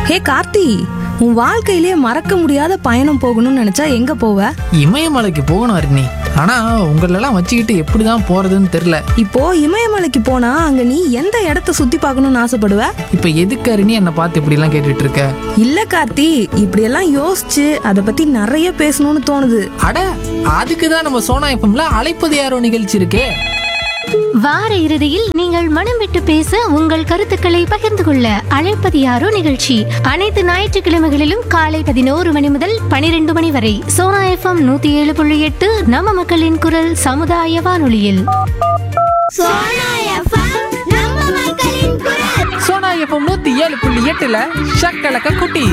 ஹே கார்த்தி உன் வாழ்க்கையிலே மறக்க முடியாத பயணம் போகணும்னு நினைச்சா எங்க போவ இமயமலைக்கு போகணும் அருணி ஆனா உங்களெல்லாம் வச்சுக்கிட்டு எப்படிதான் போறதுன்னு தெரியல இப்போ இமயமலைக்கு போனா அங்க நீ எந்த இடத்த சுத்தி பார்க்கணும்னு ஆசைப்படுவ இப்ப எதுக்கு அருணி என்னை பார்த்து இப்படி எல்லாம் கேட்டுட்டு இருக்க இல்ல கார்த்தி இப்படியெல்லாம் யோசிச்சு அதை பத்தி நிறைய பேசணும்னு தோணுது அட அதுக்கு தான் நம்ம சோனா எஃப்எம்ல அழைப்பது யாரோ நிகழ்ச்சி இருக்கே வார இறுதியில் நீங்கள் மனம் விட்டு பேச உங்கள் கருத்துக்களை பகிர்ந்து கொள்ள அழைப்பது யாரோ நிகழ்ச்சி அனைத்து ஞாயிற்றுக்கிழமைகளிலும் காலை பதினோரு மணி முதல் பனிரெண்டு மணி வரை சோனா எஃப்எம் நூத்தி ஏழு புள்ளி எட்டு நம்ம மக்களின் குரல் சமுதாய வானொலியில் சோனா எஃப்எம் நம்ம மக்களின் குரல் சோனா எஃப்எம் நூத்தி ஏழு புள்ளி எட்டுல ஷக்கலக்க குட்டி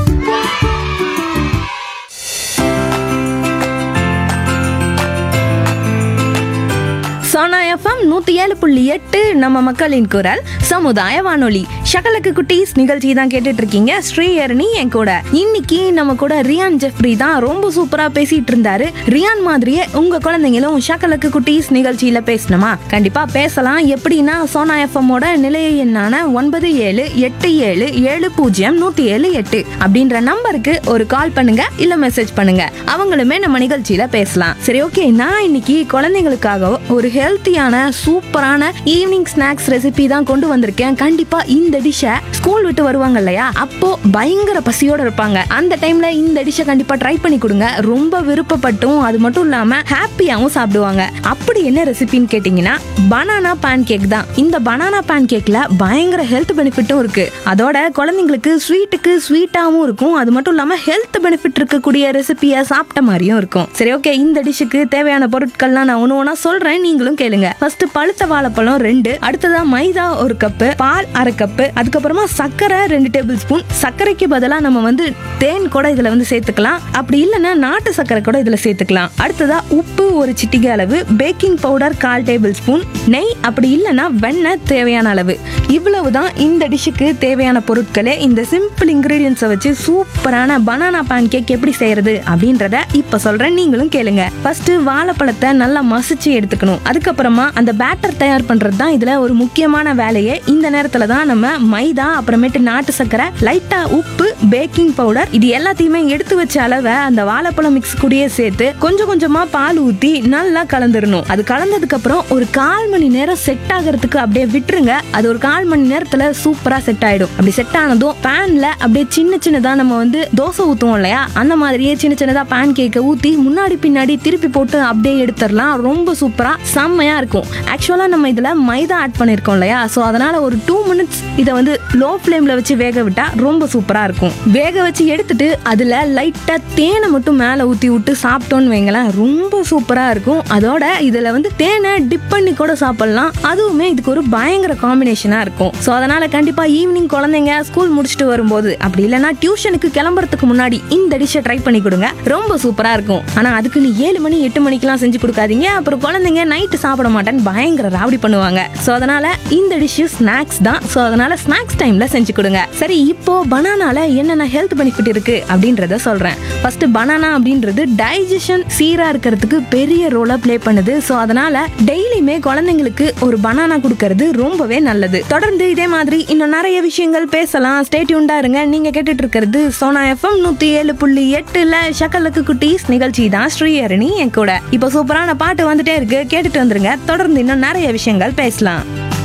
சோனா எஃப்எம் நூத்தி ஏழு புள்ளி எட்டு நம்ம மக்களின் குரல் சமுதாய வானொலி ஷகலக்கு குட்டீஸ் நிகழ்ச்சி தான் கேட்டுட்டு இருக்கீங்க ஸ்ரீஹரணி என் கூட இன்னைக்கு நம்ம கூட ரியான் ஜெஃப்ரி தான் ரொம்ப சூப்பரா பேசிட்டு இருந்தாரு ரியான் மாதிரியே உங்க குழந்தைங்களும் ஷகலக்கு குட்டீஸ் நிகழ்ச்சியில பேசணுமா கண்டிப்பா பேசலாம் எப்படின்னா சோனா எஃப்எம்மோட நிலைய எண்ணான ஒன்பது ஏழு எட்டு ஏழு ஏழு பூஜ்ஜியம் நூத்தி ஏழு எட்டு அப்படின்ற நம்பருக்கு ஒரு கால் பண்ணுங்க இல்ல மெசேஜ் பண்ணுங்க அவங்களுமே நம்ம நிகழ்ச்சியில பேசலாம் சரி ஓகே நான் இன்னைக்கு குழந்தைங்களுக்காக ஒரு ஹெல்த்தியான சூப்பரான ஈவினிங் ஸ்நாக்ஸ் ரெசிபி தான் கொண்டு வந்திருக்கேன் கண்டிப்பா இந்த டிஷ்ஷை ஸ்கூல் விட்டு வருவாங்க இல்லையா அப்போ பயங்கர பசியோட இருப்பாங்க அந்த டைம்ல இந்த டிஷ்ஷை கண்டிப்பா ட்ரை பண்ணி கொடுங்க ரொம்ப விருப்பப்பட்டும் அது மட்டும் இல்லாம ஹாப்பியாவும் சாப்பிடுவாங்க அப்படி என்ன ரெசிபின்னு கேட்டிங்கன்னா பனானா பேன் கேக் தான் இந்த பனானா பேன் கேக்ல பயங்கர ஹெல்த் பெனிஃபிட்டும் இருக்கு அதோட குழந்தைங்களுக்கு ஸ்வீட்டுக்கு ஸ்வீட்டாவும் இருக்கும் அது மட்டும் இல்லாம ஹெல்த் பெனிஃபிட் இருக்கக்கூடிய ரெசிபியை சாப்பிட்ட மாதிரியும் இருக்கும் சரி ஓகே இந்த டிஷ்ஷுக்கு தேவையான பொருட்கள்லாம் நான் ஒன்று ஒன்றா சொல்றேன் நீங்களும் கேளுங்க ஃபர்ஸ்ட் பழுத்த வாழைப்பழம் ரெண்டு அடுத்ததா மைதா ஒரு கப்பு பால் அரை கப்பு அதுக்கப்புறமா சர்க்கரை ரெண்டு டேபிள் ஸ்பூன் சர்க்கரைக்கு பதிலாக நம்ம வந்து தேன் கூட இதுல வந்து சேர்த்துக்கலாம் அப்படி இல்லைன்னா நாட்டு சர்க்கரை கூட இதுல சேர்த்துக்கலாம் அடுத்ததா உப்பு ஒரு சிட்டிகை அளவு பேக்கிங் பவுடர் கால் டேபிள் ஸ்பூன் நெய் அப்படி இல்லைன்னா வெண்ணெய் தேவையான அளவு இவ்வளவுதான் இந்த டிஷ்ஷுக்கு தேவையான பொருட்களே இந்த சிம்பிள் இன்கிரீடியன்ஸை வச்சு சூப்பரான பனானா பேன் கேக் எப்படி செய்யறது அப்படின்றத இப்ப சொல்றேன் நீங்களும் கேளுங்க ஃபர்ஸ்ட் வாழைப்பழத்தை நல்லா மசிச்சு எடுத்துக்கணும் அதுக்கப்புறமா அந்த பேட்டர் தயார் பண்றது தான் இதுல ஒரு முக்கியமான வேலையே இந்த நேரத்துல தான் நம்ம மைதா அப்புறமேட்டு நாட்டு சர்க்கரை லைட்டா உப்பு பேக்கிங் பவுடர் இது எல்லாத்தையுமே எடுத்து வச்ச அளவை அந்த வாழைப்பழம் மிக்ஸ் கூடயே சேர்த்து கொஞ்சம் கொஞ்சமா பால் ஊத்தி நல்லா கலந்துடணும் அது கலந்ததுக்கு அப்புறம் ஒரு கால் மணி நேரம் செட் ஆகிறதுக்கு அப்படியே விட்டுருங்க அது ஒரு கால் மணி நேரத்துல சூப்பரா செட் ஆயிடும் அப்படி செட் ஆனதும் பேன்ல அப்படியே சின்ன சின்னதா நம்ம வந்து தோசை ஊத்துவோம் இல்லையா அந்த மாதிரியே சின்ன சின்னதா பேன் கேக்கை ஊத்தி முன்னாடி பின்னாடி திருப்பி போட்டு அப்படியே எடுத்துடலாம் ரொம்ப சூப்பரா செம்மையா இருக்கும் ஆக்சுவலா நம்ம இதுல மைதா ஆட் பண்ணிருக்கோம் இல்லையா ஸோ அதனால ஒரு டூ மினிட்ஸ் இதை வந்து லோ ஃப்ளேம்ல வச்சு வேக விட்டா ரொம்ப சூப்பரா இருக்கும் வேக வச்சு எடுத்துட்டு அதுல லைட்டா தேனை மட்டும் மேல ஊத்தி விட்டு சாப்பிட்டோன்னு வைங்களேன் ரொம்ப சூப்பரா இருக்கும் அதோட இதுல வந்து தேனை டிப் பண்ணி கூட சாப்பிடலாம் அதுவுமே இதுக்கு ஒரு பயங்கர காம்பினேஷனா இருக்கும் ஸோ அதனால கண்டிப்பா ஈவினிங் குழந்தைங்க ஸ்கூல் முடிச்சுட்டு வரும்போது அப்படி இல்லைன்னா டியூஷனுக்கு கிளம்புறதுக்கு முன்னாடி இந்த டிஷ்ஷை ட்ரை பண்ணி கொடுங்க ரொம்ப சூப்பரா இருக்கும் ஆனா அதுக்கு நீ ஏழு மணி எட்டு மணிக்கெல்லாம் செஞ்சு கொடுக்காதீங்க அப்புறம் குழந்தைங்க நைட்டு சாப்பிட மாட்டேன்னு பயங்கர ராவடி பண்ணுவாங்க ஸோ அதனால இந்த டிஷ் ஸ்நாக்ஸ் தான் ஸோ அதனால ஸ்நாக்ஸ் டைம்ல செஞ்சு கொடுங்க சரி இப்போ பனானால என்னென்ன ஹெல்த் பெனிஃபிட் இருக்கு அப்படின்றத சொல்றேன் ஃபர்ஸ்ட் பனானா அப்படின்றது டைஜஷன் சீரா இருக்கிறதுக்கு பெரிய ரோலை ப்ளே பண்ணுது ஸோ அதனால டெய்லியுமே குழந்தைங்களுக்கு ஒரு பனானா கொடுக்கறது ரொம்பவே நல்லது தொடர்ந்து இதே மாதிரி இன்னும் நிறைய விஷயங்கள் பேசலாம் ஸ்டேட்யூண்டா இருங்க நீங்க கேட்டுட்டு இருக்கிறது சோனா எஃப்எம் நூத்தி ஏழு புள்ளி எட்டுல ஷக்கலுக்கு குட்டீஸ் நிகழ்ச்சி தான் ஸ்ரீஹரணி என் கூட இப்போ சூப்பரான பாட்டு வந்துட்டே இருக்கு கேட்டுட்டு வந்துருங்க தொடர்ந்து இன்னும் நிறைய விஷயங்கள் பேசலாம்